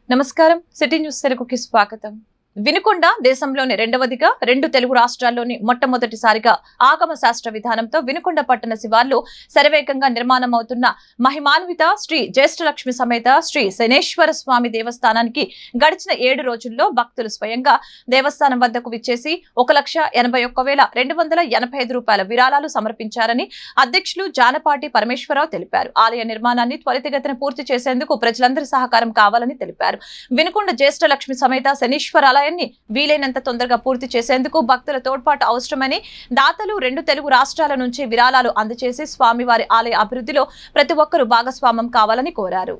నమస్కారం city news తెలుగుకి స్వాగతం వినుకొండ దేశంలోని రెండవదిగా రెండు తెలుగు రాష్ట్రాల్లోని మొట్టమొదటిసారిగా ఆగమ శాస్త్ర విధానంతో వినుకొండ పట్టణ శివార్లు శరవేగంగా నిర్మాణం అవుతున్న మహిమాన్విత శ్రీ జ్యేష్ఠలక్ష్మి సమేత శ్రీ శనేశ్వర స్వామి దేవస్థానానికి గడిచిన ఏడు రోజుల్లో భక్తులు స్వయంగా దేవస్థానం వద్దకు విచ్చేసి ఒక లక్ష ఎనభై ఒక్క వేల రెండు వందల ఎనభై ఐదు రూపాయల విరాళాలు సమర్పించారని అధ్యక్షులు జానపాటి పరమేశ్వరరావు తెలిపారు ఆలయ నిర్మాణాన్ని త్వరితగతిన పూర్తి చేసేందుకు ప్రజలందరి సహకారం కావాలని తెలిపారు వినుకొండ జ్యేష్ఠ లక్ష్మి సమేత శనీశ్వర ఆలయాన్ని వీలైనంత తొందరగా పూర్తి చేసేందుకు భక్తుల తోడ్పాటు అవసరమని దాతలు రెండు తెలుగు రాష్ట్రాల నుంచి విరాళాలు అందజేసి స్వామివారి ఆలయ అభివృద్ధిలో ప్రతి ఒక్కరూ భాగస్వామ్యం కావాలని కోరారు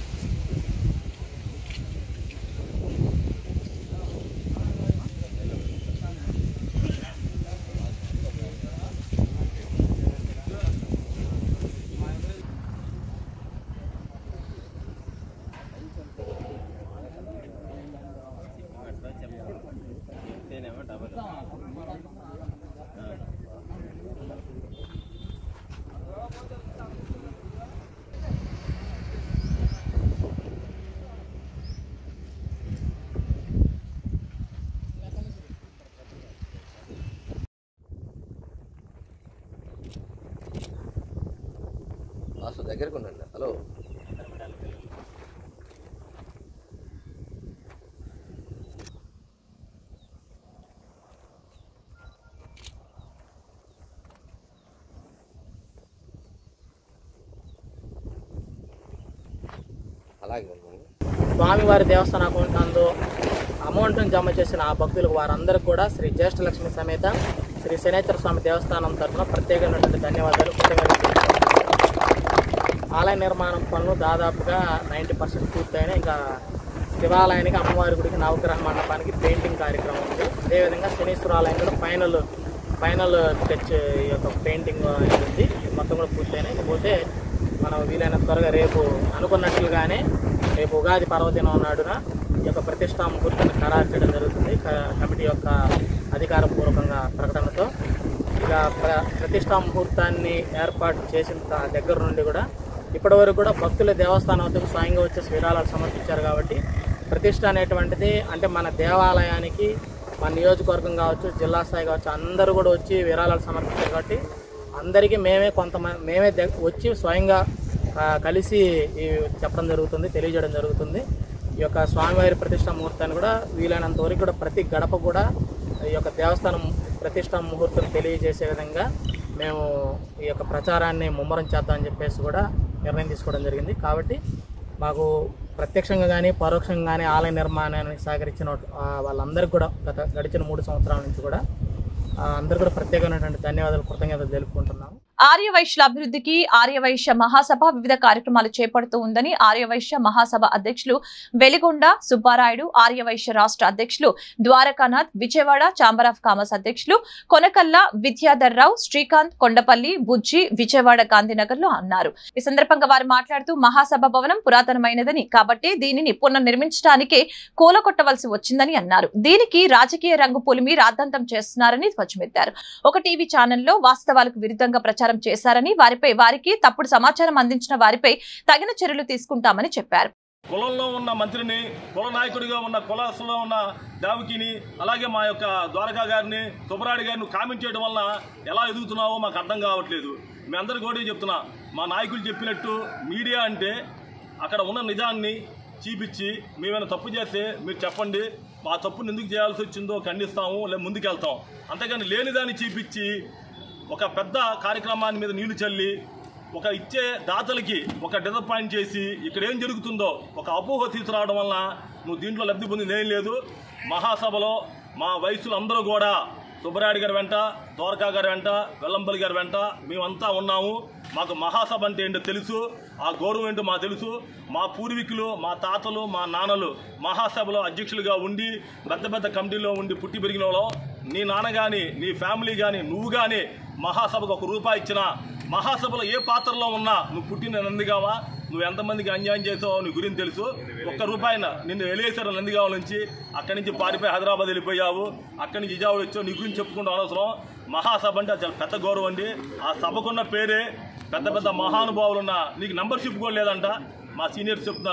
అసలు దగ్గరకు ఉండండి హలో అలాగే ఉండండి స్వామివారి దేవస్థాన అకౌంట్ నందు అమౌంట్ను జమ చేసిన ఆ భక్తులకు వారందరికీ కూడా శ్రీ జ్యేష్ఠ లక్ష్మి సమేత శ్రీ శనేశ్వర స్వామి దేవస్థానం తరఫున ప్రత్యేకమైనటువంటి ధన్యవాదాలు కృతజ్ఞతలు ఆలయ నిర్మాణం పనులు దాదాపుగా నైంటీ పర్సెంట్ పూర్తయినాయి ఇంకా శివాలయానికి అమ్మవారి గుడికి నవగ్రహ మండపానికి పెయింటింగ్ కార్యక్రమం ఉంది అదేవిధంగా శనీశ్వర ఆలయం కూడా ఫైనల్ ఫైనల్ టచ్ ఈ యొక్క పెయింటింగ్ అనేది ఉంది మొత్తం కూడా పూర్తయినాయి ఇకపోతే మనం వీలైన త్వరగా రేపు అనుకున్నట్లుగానే రేపు ఉగాది పర్వదినం నాడున ఈ యొక్క ప్రతిష్టా ముహూర్తాన్ని ఖరారు చేయడం జరుగుతుంది క- కమిటీ యొక్క అధికారపూర్వకంగా ప్రకటనతో ఇక ప్ర ప్రతిష్టా ముహూర్తాన్ని ఏర్పాటు చేసిన త- దగ్గర నుండి కూడా ఇప్పటివరకు కూడా భక్తుల దేవస్థానం వద్దకు స్వయంగా వచ్చేసి విరాళాలు సమర్పించారు కాబట్టి ప్రతిష్ట అనేటువంటిది అంటే మన దేవాలయానికి మన నియోజకవర్గం కావచ్చు జిల్లా స్థాయి కావచ్చు అందరూ కూడా వచ్చి విరాళాలు సమర్పించారు కాబట్టి అందరికీ మేమే కొంతమంది మేమే దగ్- వచ్చి స్వయంగా ఆ, కలిసి ఈ చెప్పడం జరుగుతుంది తెలియజేయడం జరుగుతుంది ఈ యొక్క స్వామివారి ప్రతిష్టా ముహూర్తాన్ని కూడా వీలైనంత వరకు కూడా ప్రతి గడప కూడా ఈ యొక్క దేవస్థానం ప్రతిష్టా ముహూర్తం తెలియజేసే విధంగా మేము ఈ యొక్క ప్రచారాన్ని ముమ్మరం చేద్దామని చెప్పేసి కూడా నిర్ణయం తీసుకోవడం జరిగింది కాబట్టి మాకు ప్రత్యక్షంగా కానీ పరోక్షంగా కానీ ఆలయ నిర్మాణానికి సహకరించిన ఆ, వాళ్ళందరికీ కూడా గత గడిచిన మూడు సంవత్సరాల నుంచి కూడా ఆ, అందరూ కూడా ప్రత్యేకమైనటువంటి ధన్యవాదాలు కృతజ్ఞతలు తెలుపుకుంటున్నాము ఆర్యవైశ్యుల అభివృద్ధికి ఆర్యవైశ్య మహాసభ వివిధ కార్యక్రమాలు చేపడుతూ ఉందని ఆర్యవైశ్య మహాసభ అధ్యక్షులు వెలిగొండ సుబ్బారాయుడు ఆర్యవైశ్య రాష్ట్ర అధ్యక్షులు Dwarakanath Vijayawada chamber of commerce అధ్యక్షులు కొనకల్ల విద్యాధర్ రావు శ్రీకాంత్ కొండపల్లి బుజ్జి విజయవాడ గాంధీనగర్ లో అన్నారు ఈ సందర్భంగా వారు మాట్లాడుతూ మహాసభ భవనం పురాతనమైనదని కాబట్టి దీనిని పునర్నిర్మించడానికే కూలగొట్టవలసి వచ్చిందని అన్నారు దీనికి రాజకీయ రంగు పొలిమి రాద్ధాంతం చేస్తున్నారని ధ్వజమెత్తారు ఒక టీవీ ఛానల్లో వాస్తవాలకు విరుద్ధంగా ప్రచారం చేశారని వారిపై వారికి తప్పుడు సమాచారం అందించిన వారిపై తగిన చర్యలు తీసుకుంటామని చెప్పారు కులంలో ఉన్న మంత్రిని కుల నాయకుడిగా ఉన్న కులాసులో ఉన్న దావికిని అలాగే మా యొక్క ద్వారకా గారిని సుబ్బరాడి గారిని కామెంట్ చేయడం వల్ల ఎలా ఎదుగుతున్నావో మాకు అర్థం కావట్లేదు మీ అందరికీ కూడా చెప్తున్నా మా నాయకులు చెప్పినట్టు మీడియా అంటే అక్కడ ఉన్న నిజాన్ని చూపించి మేమైనా తప్పు చేస్తే మీరు చెప్పండి మా తప్పుని ఎందుకు చేయాల్సి వచ్చిందో ఖండిస్తాము లేదా ముందుకెళ్తాం అంతేగాని లేనిదాన్ని చూపించి ఒక పెద్ద కార్యక్రమాన్ని మీద నీళ్లు చల్లి ఒక ఇచ్చే దాతలకి ఒక డిసప్పాయింట్ చేసి ఇక్కడ ఏం జరుగుతుందో ఒక అపోహ తీసుకురావడం వల్ల నువ్వు దీంట్లో లబ్ధి పొందింది ఏం లేదు మహాసభలో మా వయసులు అందరూ కూడా సుబ్బరాయుడు గారి వెంట ద్వారకా గారి వెంట వెల్లంపల్లి గారి వెంట మేమంతా ఉన్నాము మాకు మహాసభ అంటే ఏంటో తెలుసు ఆ గౌరవం ఏంటో మాకు తెలుసు మా పూర్వీకులు మా తాతలు మా నాన్నలు మహాసభలో అధ్యక్షులుగా ఉండి పెద్ద పెద్ద కమిటీలో ఉండి పుట్టి పెరిగిన వాళ్ళం నీ నాన్న కానీ నీ ఫ్యామిలీ కానీ నువ్వు కానీ మహాసభకు ఒక రూపాయి ఇచ్చినా మహాసభలో ఏ పాత్రలో ఉన్నా నువ్వు పుట్టిన నందిగావా నువ్వు ఎంతమందికి అన్యాయం చేసావో నీ గురించి తెలుసు ఒక్క రూపాయిన నిన్ను వెలివేశారు నందిగావ నుంచి అక్కడి నుంచి పారిపోయి హైదరాబాద్ వెళ్ళిపోయావు అక్కడి నుంచి విజయవాడ వచ్చావు నీ గురించి చెప్పుకుంటూ అనవసరం మహాసభ అంటే అది చాలా పెద్ద గౌరవం అండి ఆ సభకున్న పేరే పెద్ద పెద్ద మహానుభావులు ఉన్న నీకు నంబర్షిప్ కూడా లేదంట మా సీనియర్స్ చెప్తున్నారు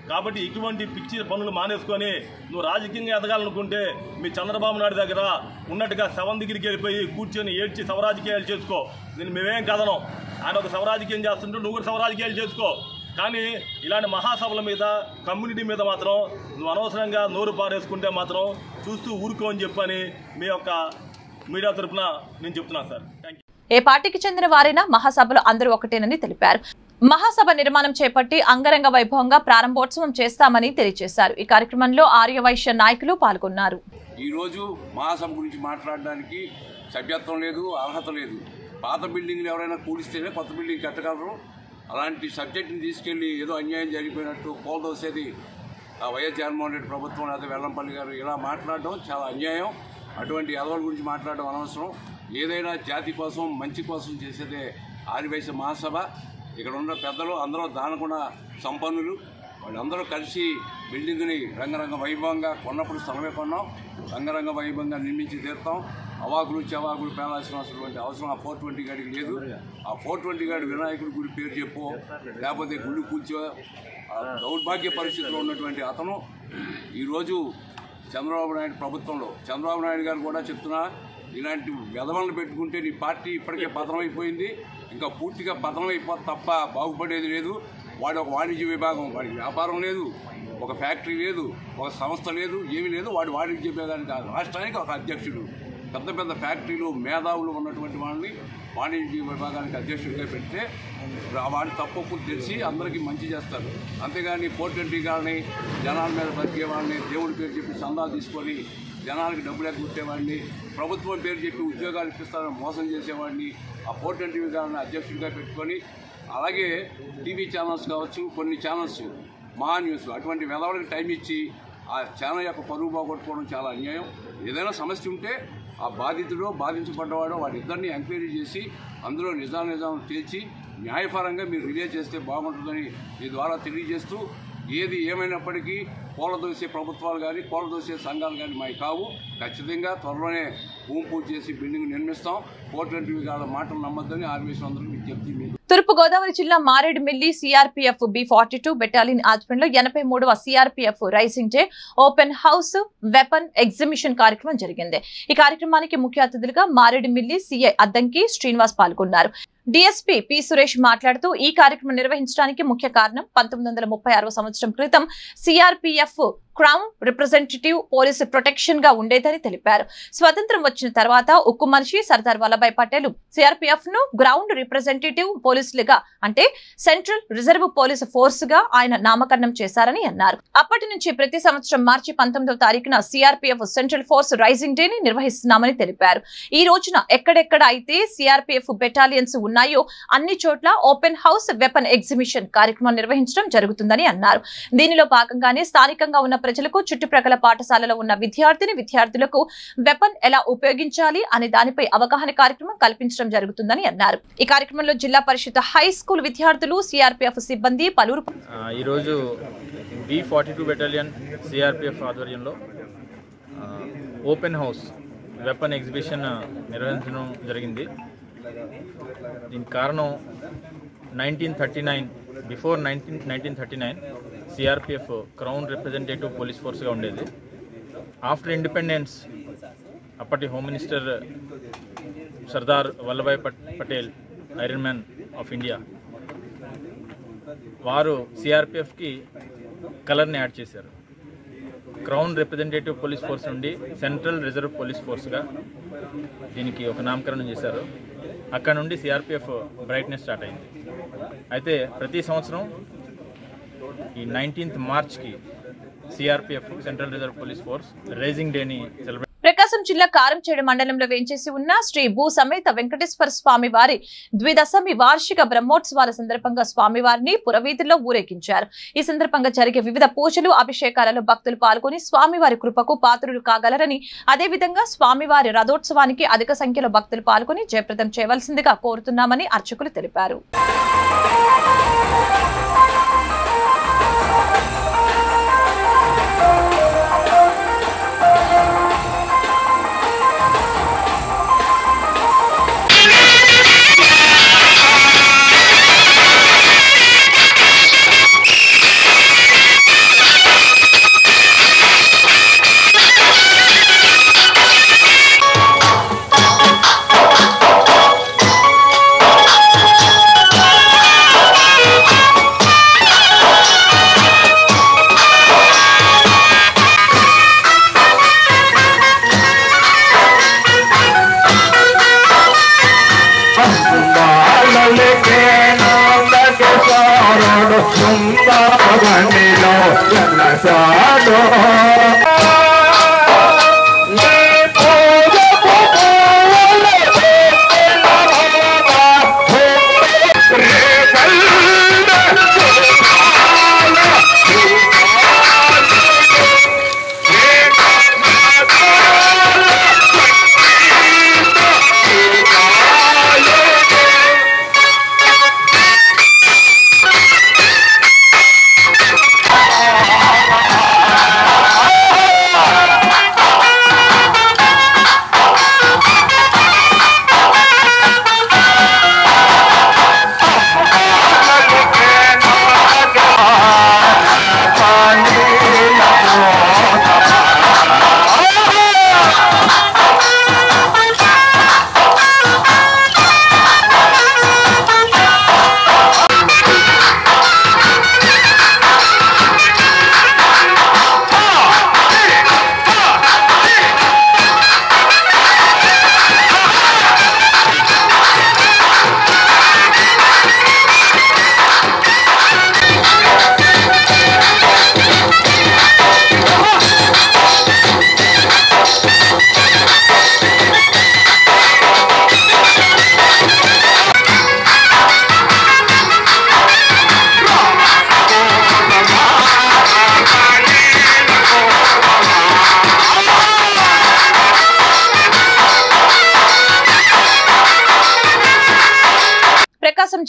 కాబట్టి ఇటువంటి పిచ్చి పనులు మానేసుకొని నువ్వు రాజకీయంగా ఎదగాలనుకుంటే మీ చంద్రబాబు నాయుడు దగ్గర ఉన్నట్టుగా శవం దగ్గరికి వెళ్ళిపోయి కూర్చొని ఏడ్చి సవరాజకీయాలు చేసుకో నేను మేమేం కదనం ఆయన ఒక సవరాజకీయం చేస్తుంటే నువ్వు కూడా సవరాజకీయాలు చేసుకో కానీ ఇలాంటి మహాసభల మీద కమ్యూనిటీ మీద మాత్రం నువ్వు అనవసరంగా నోరు పారేసుకుంటే మాత్రం చూస్తూ ఊరుకో అని చెప్పని మీ యొక్క మీడియా తరపున నేను చెప్తున్నాను సార్ థ్యాంక్ యూ ఏ పార్టీకి చెందిన వారైనా మహాసభలు అందరూ ఒకటేనని తెలిపారు మహాసభ నిర్మాణం చేపట్టి అంగరంగ వైభవంగా ప్రారంభోత్సవం చేస్తామని తెలియజేశారు ఈ కార్యక్రమంలో ఆర్యవైశ్య నాయకులు పాల్గొన్నారు ఈరోజు మహాసభ గురించి మాట్లాడడానికి సభ్యత్వం లేదు అర్హత లేదు పాత బిల్డింగ్లు ఎవరైనా కూలిస్తేనే కొత్త బిల్డింగ్ కట్టగలరు అలాంటి సబ్జెక్టుని తీసుకెళ్ళి ఏదో అన్యాయం జరిగిపోయినట్టు కోల్దోసేది ఆ వైఎస్ జగన్మోహన్ రెడ్డి ప్రభుత్వం లేదా వెల్లంపల్లి గారు ఇలా మాట్లాడడం చాలా అన్యాయం అటువంటి ఎదవల గురించి మాట్లాడడం అనవసరం ఏదైనా జాతి కోసం మంచి కోసం చేసేదే ఆదివైశ్య మహాసభ ఇక్కడ ఉన్న పెద్దలు అందరూ దానకుండా సంపన్నులు వాళ్ళందరూ కలిసి బిల్డింగ్ని రంగరంగ వైభవంగా కొన్నప్పుడు స్థలమే కొన్నాం రంగరంగ వైభవంగా నిర్మించి తీరుతాం అవాకులు చవాకులు పేలాల్సిన అవసరం అవసరం ఆ ఫోర్ ట్వంటీ గాడికి లేదు ఆ ఫోర్ ట్వంటీ గాడి వినాయకుడి గుడి పేరు చెప్పు లేకపోతే గుడి కూర్చో ఆ దౌర్భాగ్య పరిస్థితిలో ఉన్నటువంటి అతను ఈరోజు చంద్రబాబు నాయుడు ప్రభుత్వంలో చంద్రబాబు నాయుడు గారు కూడా చెప్తున్నా ఇలాంటి వెధవలను పెట్టుకుంటే నీ పార్టీ ఇప్పటికే పతనం అయిపోయింది ఇంకా పూర్తిగా పతనం అయిపోతే తప్ప బాగుపడేది లేదు వాడు ఒక వాణిజ్య విభాగం వాడికి వ్యాపారం లేదు ఒక ఫ్యాక్టరీ లేదు ఒక సంస్థ లేదు ఏమీ లేదు వాడు వాణిజ్య విభాగానికి కాదు రాష్ట్రానికి ఒక అధ్యక్షుడు పెద్ద పెద్ద ఫ్యాక్టరీలు మేధావులు ఉన్నటువంటి వాళ్ళని వాణిజ్య విభాగానికి అధ్యక్షుడిగా పెడితే ఆ వాడి తప్పొప్పులు తెలిసి అందరికీ మంచి చేస్తారు అంతేగాని పోర్టెంటీ గారిని జనాల మీద బతికే వాళ్ళని దేవుడి పేరు చెప్పి సందాలు తీసుకొని జనానికి డబ్బులు ఎగ్గొట్టేవాడిని ప్రభుత్వం పేరు చెప్పి ఉద్యోగాలు ఇప్పిస్తారని మోసం చేసేవాడిని ఆ పోర్టెంటీ గారిని అధ్యక్షుడిగా పెట్టుకొని అలాగే టీవీ ఛానల్స్ కావచ్చు కొన్ని ఛానల్స్ మహా న్యూస్ అటువంటి వెలవడికి టైం ఇచ్చి ఆ ఛానల్ యొక్క పరువు పోగొట్టుకోవడం చాలా అన్యాయం ఏదైనా సమస్య ఉంటే ఆ బాధితుడో బాధించబడ్డవాడో వారిద్దరిని ఎంక్వైరీ చేసి అందులో నిజాం నిజాం తేల్చి న్యాయపరంగా మీరు రిలే చేస్తే బాగుంటుందని మీ ద్వారా తెలియజేస్తూ ఏది ఏమైనప్పటికీ కూలదోసే ప్రభుత్వాలు కానీ కూలదోసే సంఘాలు కానీ మావి కావు ఖచ్చితంగా త్వరలోనే భూమి పూజ చేసి బిల్డింగ్ నిర్మిస్తాం కోర్టు గారి మాటలు నమ్మొద్దని ఆర్మీస్ అందరికీ విజ్ఞప్తి మీకు తూర్పు గోదావరి జిల్లా Maredumilli CRPF B forty two battalion ఆధ్వర్యంలో ఎనభై మూడవ CRPF raising day open house weapon exhibition కార్యక్రమం జరిగింది ఈ కార్యక్రమానికి ముఖ్య అతిథులుగా మారేడుమిల్లి సిఐ అద్దంకి శ్రీనివాస్ పాల్గొన్నారు డిఎస్పీ పి సురేష్ మాట్లాడుతూ ఈ కార్యక్రమం నిర్వహించడానికి ముఖ్య కారణం పంతొమ్మిది వందల ముప్పై ఆరవ సంవత్సరం క్రితం CRPF crown representative police protection గా ఉండేదని తెలిపారు స్వతంత్రం వచ్చిన తర్వాత ఉక్కు మనిషి సర్దార్ వల్లభాయ్ పటేల్ సిఆర్పీఎఫ్ ను గ్రౌండ్ రిప్రజెంటేటివ్ పోలీసులుగా అంటే సెంట్రల్ రిజర్వ్ పోలీస్ ఫోర్స్ గా ఆయన నామకరణం చేశారని అన్నారు అప్పటి నుంచి ప్రతి సంవత్సరం మార్చి పంతొమ్మిదవ తారీఖున CRPF central force raising day ని నిర్వహిస్తున్నామని తెలిపారు ఈ రోజున ఎక్కడెక్కడ అయితే సిఆర్పీఎఫ్ బెటాలియన్స్ ఉన్నాయో అన్ని చోట్ల ఓపెన్ హౌస్ వెపన్ ఎగ్జిబిషన్ కార్యక్రమం నిర్వహించడం జరుగుతుందని అన్నారు దీనిలో భాగంగానే స్థానికంగా ఉన్న ప్రజలకు చుట్టుప్రక్కల పాఠశాలలో ఉన్న విద్యార్థిని విద్యార్థులకు వెపన్ ఎలా ఉపయోగించాలి అనే దానిపై అవగాహన కార్యక్రమం కల్పించడం జరుగుతుందని అన్నారు ఈ కార్యక్రమంలో జిల్లా పరిషత్ హై స్కూల్ విద్యార్థులు సిఆర్పీఎఫ్ సిబ్బంది పలువురు ఆ, ఈరోజు B forty two battalion CRPF ఆధ్వర్యంలో ఆ, ఓపెన్ హౌస్ వెపన్ ఎగ్జిబిషన్ నిర్వహించడం జరిగింది దీనికి కారణం nineteen thirty nine before nineteen nineteen thirty nine CRPF crown representative police ఫోర్స్గా ఉండేది ఆఫ్టర్ ఇండిపెండెన్స్ అప్పటి home minister Sardar Vallabhbhai Pat Patel iron man of India వారు సిఆర్పిఎఫ్కి కలర్ని యాడ్ చేశారు క్రౌన్ రిప్రజెంటేటివ్ పోలీస్ ఫోర్స్ నుండి సెంట్రల్ రిజర్వ్ పోలీస్ ఫోర్స్గా దీనికి ఒక నామకరణం చేశారు అక్కడ నుండి సిఆర్పిఎఫ్ బ్రైట్నెస్ స్టార్ట్ అయింది అయితే ప్రతి సంవత్సరం ఈ నైన్టీన్త్ మార్చ్కి CRPF central reserve police force raising డేని సెలబ్రేట్ ప్రకాశం జిల్లా కారంచేడు మండలంలో వేంచేసి ఉన్న శ్రీ భూ సమేత వెంకటేశ్వర స్వామి వారి ద్విదశమి వార్షిక బ్రహ్మోత్సవాల సందర్భంగా స్వామివారిని పురవీధుల్లో ఊరేగించారు ఈ సందర్భంగా జరిగే వివిధ పూజలు అభిషేకాలలో భక్తులు పాల్గొని స్వామివారి కృపకు పాత్రులు కాగలరని అదేవిధంగా స్వామివారి రథోత్సవానికి అధిక సంఖ్యలో భక్తులు పాల్గొని జయప్రదం చేయవలసిందిగా కోరుతున్నామని అర్చకులు తెలిపారు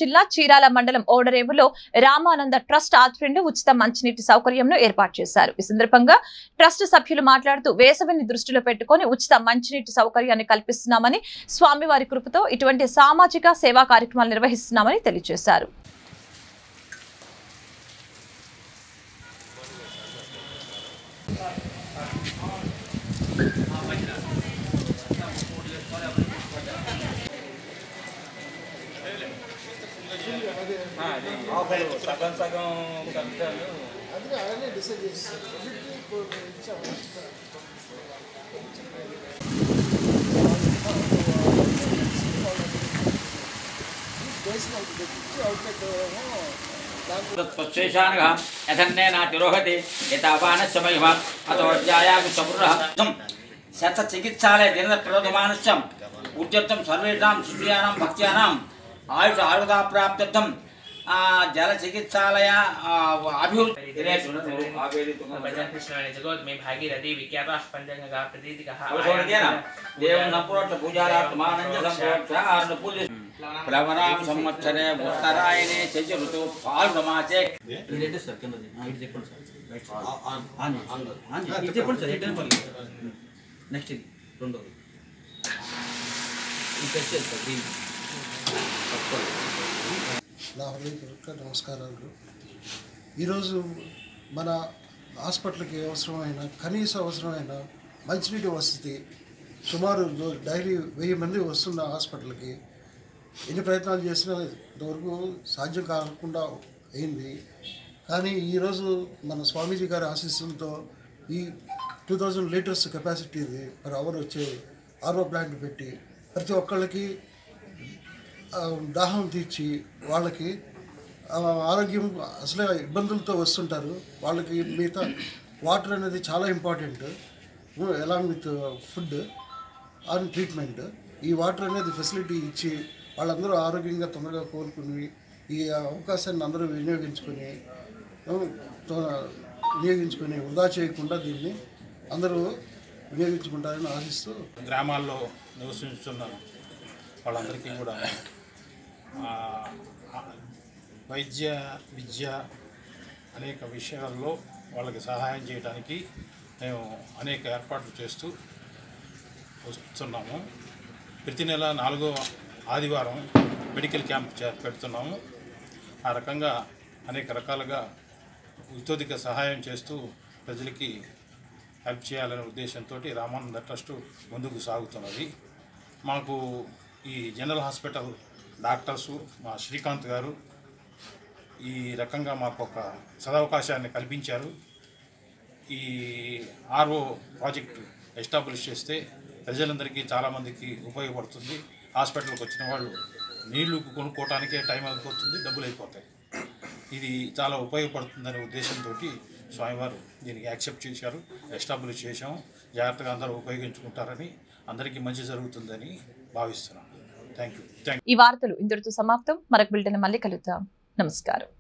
జిల్లా చీరాల మండలం ఓడరేవులో రామానంద ట్రస్ట్ ఆధ్వర్యంలో ఉచిత మంచినీటి సౌకర్యంను ఏర్పాటు చేశారు ఈ సందర్భంగా ట్రస్ట్ సభ్యులు మాట్లాడుతూ వేసవిని దృష్టిలో పెట్టుకుని ఉచిత మంచినీటి సౌకర్యాన్ని కల్పిస్తున్నామని స్వామివారి కృపతో ఇటువంటి సామాజిక సేవా కార్యక్రమాలు నిర్వహిస్తున్నామని తెలియజేశారు సగం సగం కలుపుతారు तत्त्वशेषानः यथन्नेनातिरोहति एतावानस्य महिमा अतो ज्यायामि सपुरः शतचिकित्सालय दिनप्रदमानस्यम् उद्यर्थं सर्वेषां शिष्याणां भक्त्यानाम् आयुष आयुर्दाप्राप्त्यर्थं जलचिकित्सालय अभिवृद्धि भजन कृष्ण जगत में भागीरथी विख्याता पंचगंगा प्रतीतिकः देवं नपुरोक्त पूजारात्मानंद संप्रोक्त पूज्य प्लवनाम संवत्सरे उत्तरायणे शशि ऋतु फाल्गुणमासे నెక్స్ట్ ఇది రెండోది నా హృదయపూర్వక నమస్కారాలు ఈరోజు మన హాస్పిటల్కి అవసరమైన కనీస అవసరమైన మంచినీటి వసతి సుమారు రో- డైలీ వెయ్యి మంది వస్తున్న హాస్పిటల్కి ఎన్ని ప్రయత్నాలు చేసినా ఇంతవరకు సాధ్యం కాకుండా అయింది కానీ ఈరోజు మన స్వామీజీ గారి ఆశీస్సులతో ఈ టూ థౌజండ్ లీటర్స్ కెపాసిటీది పర్ అవర్ వచ్చే ఆర్ఓ ప్లాంట్ పెట్టి ప్రతి ఒక్కళ్ళకి ఆ, దాహం తీర్చి వాళ్ళకి ఆ, ఆరోగ్యం అసలే ఇబ్బందులతో వస్తుంటారు వాళ్ళకి మిగతా వాటర్ అనేది చాలా important along with food and treatment ఈ వాటర్ అనేది ఫెసిలిటీ ఇచ్చి వాళ్ళందరూ ఆరోగ్యంగా తొందరగా కోలుకుని ఈ అవకాశాన్ని అందరూ వినియోగించుకొని ఆ, తో- వినియోగించుకొని వృధా చేయకుండా దీన్ని అందరూ వినియోగించుకుంటారని ఆశిస్తూ గ్రామాల్లో నివసించుతున్న వాళ్ళందరికీ కూడా ఆ, ఆ, వైద్య విద్య అనేక విషయాల్లో వాళ్ళకి సహాయం చేయడానికి మేము అనేక ఏర్పాట్లు చేస్తూ వస్తున్నాము ప్రతి నెల నాలుగో ఆదివారం మెడికల్ క్యాంప్ చే- పెడుతున్నాము ఆ రకంగా అనేక రకాలుగా ఉత్తోదిక సహాయం చేస్తూ ప్రజలకి హెల్ప్ చేయాలనే ఉద్దేశంతో రామానంద ట్రస్ట్ ముందుకు సాగుతున్నది మాకు ఈ జనరల్ హాస్పిటల్ డాక్టర్సు మా శ్రీకాంత్ గారు ఈ రకంగా మాకు ఒక సదవకాశాన్ని కల్పించారు ఈ ఆర్ఓ ప్రాజెక్ట్ ఎస్టాబ్లిష్ చేస్తే ప్రజలందరికీ చాలామందికి ఉపయోగపడుతుంది హాస్పిటల్కి వచ్చిన వాళ్ళు నీళ్లు కొనుక్కోవటానికే టైం అయిపోతుంది డబ్బులు అయిపోతాయి ఇది చాలా ఉపయోగపడుతుందనే ఉద్దేశంతో స్వామివారు దీనికి యాక్సెప్ట్ చేశారు ఎస్టాబ్లిష్ చేశాము జాగ్రత్తగా అందరూ ఉపయోగించుకుంటారని అందరికీ మంచి జరుగుతుందని భావిస్తున్నాను థ్యాంక్ యూ థ్యాంక్ ఈ వార్తలు ఇంతటితో సమాప్తం మరొక బిల్టన్ మళ్ళీ కలుద్దాం నమస్కారం